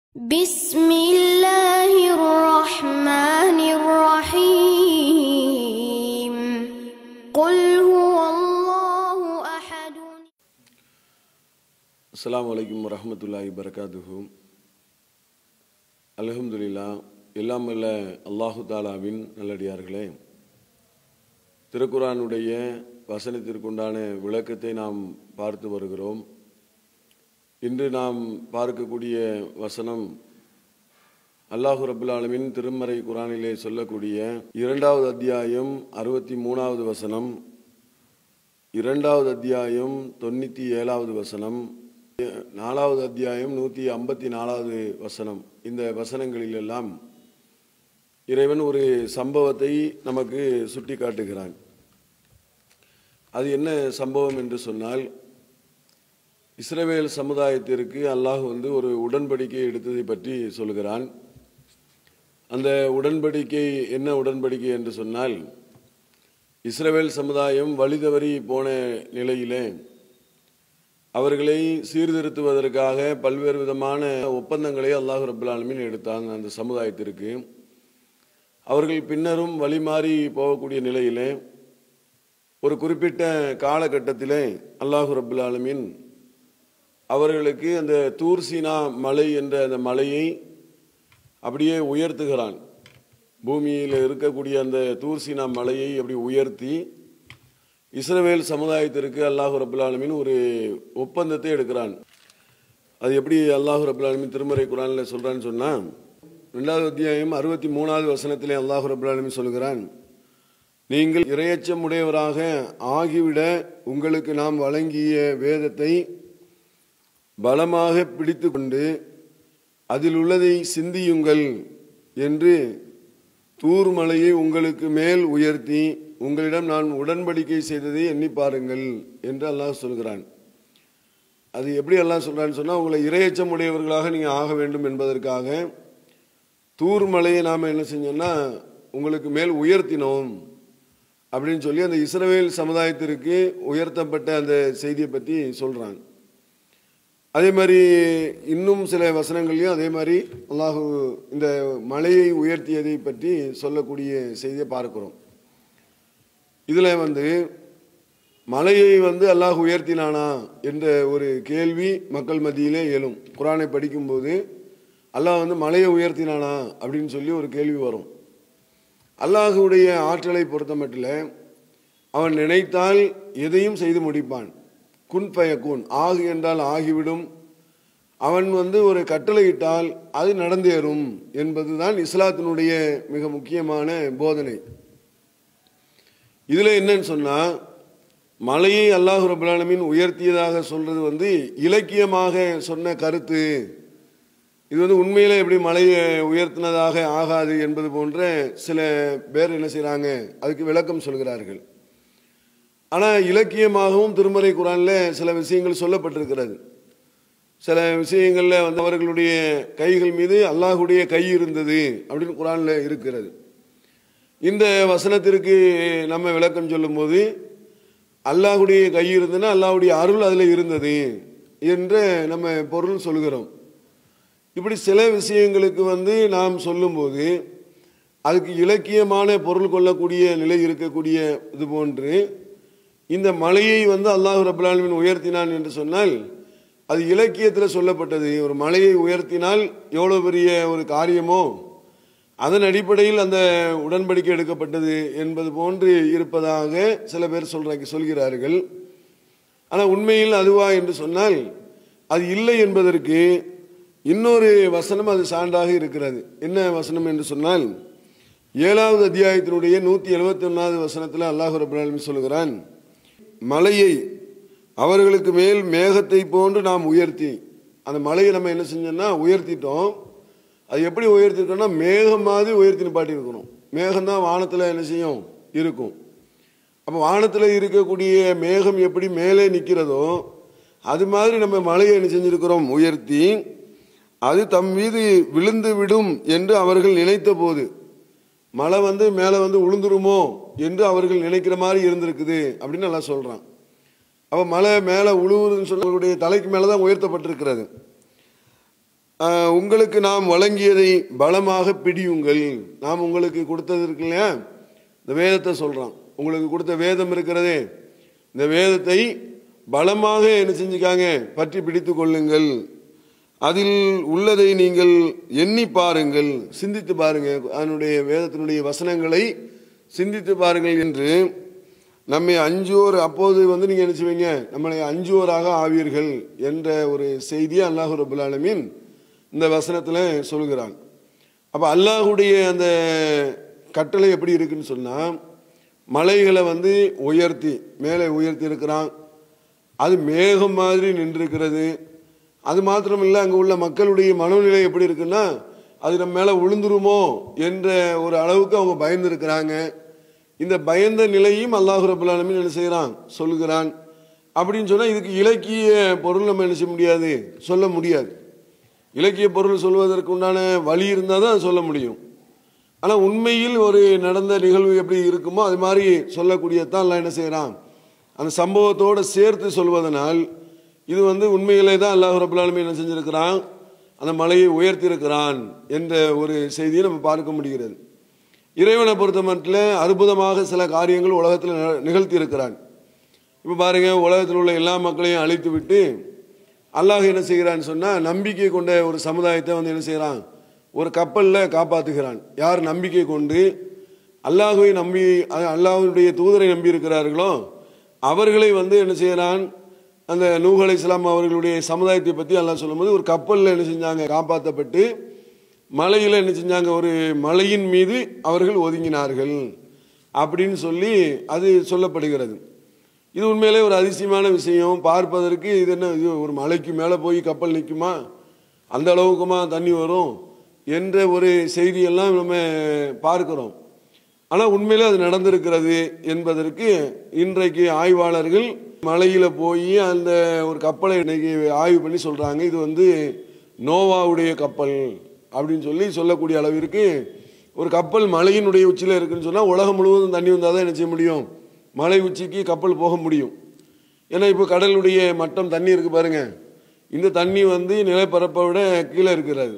بسم الله الرحمن الرحيم قل هو الله أحد அஸ்ஸலாமு அலைக்கும் வரஹ்மத்துல்லாஹி வரகாத்துஹு அல்ஹம்துலில்லா எல்லாம் வல்ல அல்லாஹு தாலாவின் நல்லடியார்களே திருக்குரானுடைய வசனத்திற்குண்டான விளக்கத்தை நாம் பார்த்து வருகிறோம் இன்று நாம் பார்க்கக்கூடிய வசனம் அல்லாஹு ரபுல் ஆலமின் திருமறை குரானிலே சொல்லக்கூடிய இரண்டாவது அத்தியாயம் அறுபத்தி மூணாவது வசனம் இரண்டாவது அத்தியாயம் தொண்ணூற்றி ஏழாவது வசனம் நாலாவது அத்தியாயம் நூற்றி ஐம்பத்தி நாலாவது வசனம் இந்த வசனங்களிலெல்லாம் இறைவன் ஒரு சம்பவத்தை நமக்கு சுட்டி காட்டுகிறான் அது என்ன சம்பவம் என்று சொன்னால் இஸ்ரவேல் சமுதாயத்திற்கு அல்லாஹ் வந்து ஒரு உடன்படிக்கை எடுத்ததை பற்றி சொல்கிறான் அந்த உடன்படிக்கை என்ன உடன்படிக்கை என்று சொன்னால் இஸ்ரவேல் சமுதாயம் வழிதவறி போன நிலையிலே அவர்களை சீர்திருத்துவதற்காக பல்வேறு விதமான ஒப்பந்தங்களை அல்லாஹ் ரபுல் ஆலமீன் எடுத்தான் அந்த சமுதாயத்திற்கு அவர்கள் பின்னரும் வழிமாறி போகக்கூடிய நிலையிலே ஒரு குறிப்பிட்ட காலகட்டத்திலே அல்லாஹு ரபுல் ஆலமீன் அவர்களுக்கு அந்த தூர்சீனா மலை என்ற அந்த மலையை அப்படியே உயர்த்துகிறான் பூமியில் இருக்கக்கூடிய அந்த தூர்சீனா மலையை அப்படி உயர்த்தி இஸ்ரவேல் சமுதாயத்திற்கு அல்லாஹு ரபுல் ஆலமீன் ஒரு ஒப்பந்தத்தை எடுக்கிறான் அது எப்படி அல்லாஹு ரபுல் ஆலமீன் திருமறை குரானில் சொல்றான்னு சொன்னா ரெண்டாவது அத்தியாயம் அறுபத்தி மூணாவது வசனத்திலே அல்லாஹு ரபுல் ஆலமீன் சொல்கிறான் நீங்கள் இரையச்சம் உடையவராக ஆகிவிட உங்களுக்கு நாம் வழங்கிய வேதத்தை பலமாக பிடித்து கொண்டு அதில் உள்ளதை சிந்தியுங்கள் என்று தூர்மலையை உங்களுக்கு மேல் உயர்த்தி உங்களிடம் நான் உடன்படிக்கை செய்ததை எண்ணி பாருங்கள் என்று அல்லாஹ் சொல்கிறான் அது எப்படி அல்லாஹ் சொல்றான்னு சொன்னால் உங்களை இரையச்சம் உடையவர்களாக நீங்கள் ஆக வேண்டும் என்பதற்காக தூர்மலையை நாம் என்ன செஞ்சோம்னா உங்களுக்கு மேல் உயர்த்தினோம் அப்படின்னு சொல்லி அந்த இஸ்ரவேல் சமுதாயத்திற்கு உயர்த்தப்பட்ட அந்த செய்தியை பற்றி சொல்கிறான் அதே மாதிரி இன்னும் சில வசனங்கள்லையும் அதே மாதிரி அல்லாஹு இந்த மலையை உயர்த்தியதை பற்றி சொல்லக்கூடிய செய்தியை பார்க்கிறோம் இதில் வந்து மலையை வந்து அல்லாஹ் உயர்த்தினானா என்ற ஒரு கேள்வி மக்கள் மத்தியிலே எழும் குரானை படிக்கும்போது அல்லாஹ் வந்து மலையை உயர்த்தினானா அப்படின்னு சொல்லி ஒரு கேள்வி வரும் அல்லாஹுடைய ஆற்றலை பொறுத்த மட்டும் அவன் நினைத்தால் எதையும் செய்து முடிப்பான் குன் பயக்குன் ஆகு என்றால் ஆகிவிடும் அவன் வந்து ஒரு கட்டளையிட்டால் அது நடந்தேறும் என்பதுதான் இஸ்லாத்தினுடைய மிக முக்கியமான போதனை இதில் என்னன்னு சொன்னால் மலையை அல்லாஹு ரபுல்லாலமின் உயர்த்தியதாக சொல்றது வந்து இலக்கியமாக சொன்ன கருத்து இது வந்து உண்மையில எப்படி மலையை உயர்த்தினதாக ஆகாது என்பது போன்ற சில பேர் என்ன செய்கிறாங்க அதுக்கு விளக்கம் சொல்கிறார்கள் ஆனால் இலக்கியமாகவும் திருமறை குரானில் சில விஷயங்கள் சொல்லப்பட்டிருக்கிறது சில விஷயங்களில் வந்து அவர்களுடைய கைகள் மீது அல்லாஹுடைய கை இருந்தது அப்படின்னு குரானில் இருக்கிறது இந்த வசனத்திற்கு நம்ம விளக்கம் சொல்லும்போது அல்லாஹுடைய கை இருந்ததுன்னா அல்லாஹுடைய அருள் அதில் இருந்தது என்று நம்ம பொருள் சொல்கிறோம் இப்படி சில விஷயங்களுக்கு வந்து நாம் சொல்லும்போது அதுக்கு இலக்கியமான பொருள் கொள்ளக்கூடிய நிலை இருக்கக்கூடிய இது போன்று இந்த மலையை வந்து அல்லாஹு ரபுல்லாலுமின் உயர்த்தினான் என்று சொன்னால் அது இலக்கியத்தில் சொல்லப்பட்டது ஒரு மலையை உயர்த்தினால் எவ்வளோ பெரிய ஒரு காரியமோ அதன் அடிப்படையில் அந்த உடன்படிக்கை எடுக்கப்பட்டது என்பது போன்று இருப்பதாக சில பேர் சொல்றாங்க சொல்கிறார்கள் ஆனால் உண்மையில் அதுவா என்று சொன்னால் அது இல்லை என்பதற்கு இன்னொரு வசனம் அது சான்றாக இருக்கிறது என்ன வசனம் என்று சொன்னால் ஏழாவது அத்தியாயத்தினுடைய நூற்றி எழுபத்தி ஒன்றாவது வசனத்தில் அல்லாஹு ரபுல்லாலுமின் சொல்கிறான் மலையை அவர்களுக்கு மேல் மேகத்தை போன்று நாம் உயர்த்தி அந்த மலையை நம்ம என்ன செஞ்சோம்னா உயர்த்திட்டோம் அது எப்படி உயர்த்திருக்கோம்னா மேகம் மாதிரி உயர்த்தி நிப்பாட்டியிருக்கணும் மேகம் தான் வானத்தில் என்ன செய்யும் இருக்கும் அப்போ வானத்தில் இருக்கக்கூடிய மேகம் எப்படி மேலே நிற்கிறதோ அது மாதிரி நம்ம மலையை என்ன செஞ்சிருக்கிறோம் உயர்த்தி அது தம் மீது விழுந்து விடும் என்று அவர்கள் நினைத்த போது மழை வந்து மேலே வந்து உளுந்துருமோ என்று அவர்கள் நினைக்கிற மாதிரி இருந்திருக்குது அப்படின்னு நல்லா சொல்கிறான் அப்போ மலை மேலே உழுவுதுன்னு சொன்னவர்களுடைய தலைக்கு மேலே தான் உயர்த்தப்பட்டிருக்கிறது ஆஹ், உங்களுக்கு நாம் வழங்கியதை பலமாக பிடியுங்கள் நாம் உங்களுக்கு கொடுத்தது இருக்கு இல்லையா இந்த வேதத்தை சொல்றான் உங்களுக்கு கொடுத்த வேதம் இருக்கிறதே இந்த வேதத்தை பலமாக என்ன செஞ்சுக்காங்க பற்றி பிடித்து கொள்ளுங்கள் அதில் உள்ளதை நீங்கள் எண்ணி பாருங்கள் சிந்தித்து பாருங்க அதனுடைய வேதத்தினுடைய வசனங்களை சிந்தித்து பாருங்கள் என்று நம்மை அஞ்சுவோர் அப்போது வந்து நீங்க என்ன செய்வீங்க நம்மளை அஞ்சுவோராக ஆவீர்கள் என்ற ஒரு செய்தியை அல்லாஹ் ரபுல் ஆலமீன் இந்த வசனத்தில் சொல்கிறான் அப்போ அல்லாஹுடைய அந்த கட்டளை எப்படி இருக்குன்னு சொன்னால் மலைகளை வந்து உயர்த்தி மேலே உயர்த்தி இருக்கிறான் அது மேகம் மாதிரி நின்றிருக்கிறது அது மாத்திரம் இல்லை அங்கே உள்ள மக்களுடைய மனநிலை எப்படி இருக்குன்னா அது நம்ம மேலே விழுந்துருமோ என்ற ஒரு அளவுக்கு அவங்க பயந்துருக்கிறாங்க இந்த பயந்த நிலையும் அல்லாஹ் ரபுல் ஆலமீன் என்ன செய்கிறான் சொல்கிறான் அப்படின்னு சொன்னால் இதுக்கு இலக்கிய பொருள் நம்ம என்ன செய்ய முடியாது சொல்ல முடியாது இலக்கிய பொருள் சொல்வதற்கு உண்டான வழி இருந்தால் தான் சொல்ல முடியும் ஆனால் உண்மையில் ஒரு நடந்த நிகழ்வு எப்படி இருக்குமோ அது மாதிரி சொல்லக்கூடியதான் எல்லாம் என்ன செய்கிறான் அந்த சம்பவத்தோடு சேர்த்து சொல்வதனால் இது வந்து உண்மையிலே தான் அல்லாஹ் ரபுல் ஆலமீன் என்ன செஞ்சிருக்கிறான் அந்த மலையை உயர்த்தியிருக்கிறான் என்ற ஒரு செய்தியை நம்ம பார்க்க முடிகிறது இறைவனை பொறுத்த மட்டும் அற்புதமாக சில காரியங்கள் உலகத்தில் ந- நிகழ்த்தி இருக்கிறான் இப்போ பாருங்க உலகத்தில் உள்ள எல்லா மக்களையும் அழித்து விட்டு அல்லாஹ் என்ன செய்கிறான்னு சொன்னால் நம்பிக்கை கொண்ட ஒரு சமுதாயத்தை வந்து என்ன செய்கிறான் ஒரு கப்பலில் காப்பாற்றுகிறான் யார் நம்பிக்கை கொண்டு அல்லாஹுவை நம்பி அ- அல்லாஹ்வுடைய தூதரை நம்பி இருக்கிறார்களோ அவர்களை வந்து என்ன செய்கிறான் அந்த நூஹ் அலைஹிஸ்ஸலாம் அவர்களுடைய சமுதாயத்தை பற்றி அல்லாஹ் சொல்லும்போது ஒரு கப்பலில் என்ன செஞ்சாங்க காப்பாற்றப்பட்டு மலையில் என்ன செஞ்சாங்க ஒரு மலையின் மீது அவர்கள் ஒதுங்கினார்கள் அப்படின்னு சொல்லி அது சொல்லப்படுகிறது இது உண்மையிலே ஒரு அதிசயமான விஷயம் பார்ப்பதற்கு இது என்ன இது ஒரு மலைக்கு மேலே போய் கப்பல் நிற்குமா அந்த அளவுக்குமா தண்ணி வரும் என்ற ஒரு செய்தியெல்லாம் நம்ம பார்க்கிறோம் ஆனால் உண்மையிலே அது நடந்திருக்கிறது என்பதற்கு இன்றைக்கு ஆய்வாளர்கள் மலையில் போய் அந்த ஒரு கப்பலை இன்னைக்கு ஆய்வு பண்ணி சொல்கிறாங்க இது வந்து நோவாவுடைய கப்பல் அப்படின்னு சொல்லி சொல்லக்கூடிய அளவிற்கு ஒரு கப்பல் மலையினுடைய உச்சியில் இருக்குன்னு சொன்னால் உலகம் முழுவதும் தண்ணி வந்தால் தான் என்ன செய்ய முடியும் மலை உச்சிக்கு கப்பல் போக முடியும் ஏன்னா இப்போ கடலுடைய மட்டம் தண்ணி இருக்கு பாருங்க இந்த தண்ணி வந்து நிலப்பரப்பை விட கீழே இருக்கிறது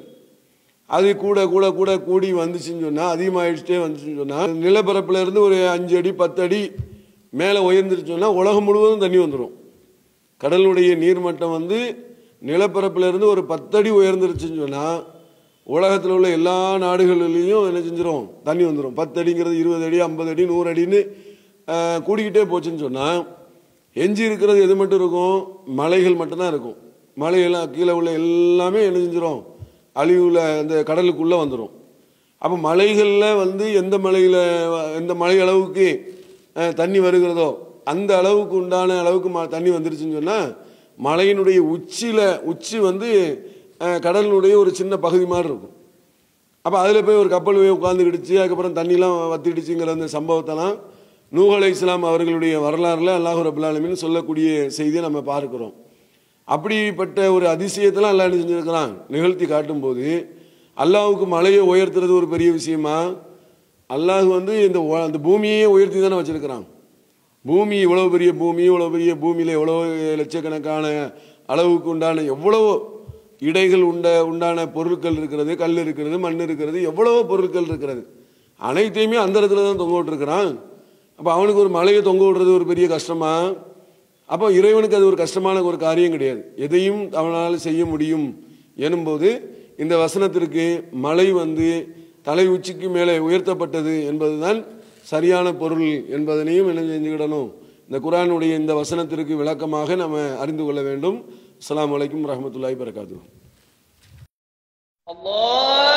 அது கூட கூட கூட கூடி வந்துச்சுன்னு சொன்னால் அதிகமாகிடுச்சிட்டே வந்துச்சுன்னு சொன்னால் நிலப்பரப்புல இருந்து ஒரு அஞ்சு அடி பத்து அடி மேலே உயர்ந்துருச்சு சொன்னால் உலகம் முழுவதும் தண்ணி வந்துடும் கடலுடைய நீர்மட்டம் வந்து நிலப்பரப்புல இருந்து ஒரு பத்தடி உயர்ந்துருச்சுன்னு சொன்னால் உலகத்தில் உள்ள எல்லா நாடுகளிலையும் என்ன செஞ்சிடும் தண்ணி வந்துடும் பத்து அடிங்கிறது இருபது அடி ஐம்பது அடி நூறு அடின்னு ஆஹ், கூடிக்கிட்டே போச்சுன்னு சொன்னால் எஞ்சி இருக்கிறது எது மட்டும் இருக்கும் மலைகள் மட்டும்தான் இருக்கும் மலையெல்லாம் கீழே உள்ள எல்லாமே என்ன செஞ்சிடும் அழிவுல அந்த கடலுக்குள்ளே வந்துடும் அப்போ மலைகளில் வந்து எந்த மலையில் எந்த மலை அளவுக்கு அஹ், தண்ணி வருகிறதோ அந்த அளவுக்கு உண்டான அளவுக்கு ம தண்ணி வந்துருச்சுன்னு சொன்னால் மலையினுடைய உச்சியில் உச்சி வந்து அஹ், கடலினுடைய ஒரு சின்ன பகுதி மாதிரி இருக்கும் அப்போ அதில் போய் ஒரு கப்பல் போய் உட்காந்துக்கிடுச்சு அதுக்கப்புறம் தண்ணிலாம் வத்திடுச்சுங்கிற அந்த சம்பவத்தெல்லாம் நூஹ் அலை இஸ்லாம் அவர்களுடைய வரலாறுல அல்லாஹ் ரபுல் ஆலமீன் சொல்லக்கூடிய செய்தியை நம்ம பார்க்கிறோம் அப்படிப்பட்ட ஒரு அதிசயத்தெல்லாம் அல்லாஹ் என்ன செஞ்சிருக்கிறான் நிகழ்த்தி காட்டும்போது அல்லாஹ்வுக்கு மலையை உயர்த்துறது ஒரு பெரிய விஷயமா அல்லாஹ் வந்து இந்த உ- அந்த பூமியே உயர்த்தி தானே வச்சிருக்கிறான் பூமி இவ்வளோ பெரிய பூமி இவ்வளோ பெரிய பூமியில் எவ்வளோ லட்சக்கணக்கான அளவுக்கு உண்டான எவ்வளோ இடைகள் உண்ட உண்டான பொருட்கள் இருக்கிறது கல் இருக்கிறது மண் இருக்கிறது எவ்வளவோ பொருட்கள் இருக்கிறது அனைத்தையுமே அந்த இடத்துல தான் தொங்க விட்டுருக்கிறான் அப்போ அவனுக்கு ஒரு மலையை தொங்க விடுறது ஒரு பெரிய கஷ்டமா அப்போ இறைவனுக்கு அது ஒரு கஷ்டமான ஒரு காரியம் கிடையாது எதையும் அவனால் செய்ய முடியும் எனும்போது இந்த வசனத்திற்கு மலை வந்து தலை உச்சிக்கு மேலே உயர்த்தப்பட்டது என்பதுதான் சரியான பொருள் என்பதனையும் என்ன செஞ்சுக்கிடணும் இந்த குரானுடைய இந்த வசனத்திற்கு விளக்கமாக நம்ம அறிந்து கொள்ள வேண்டும் அஸ்ஸலாமு அலைக்கும் வரஹ்மத்துல்லாஹி வரகாத்து الله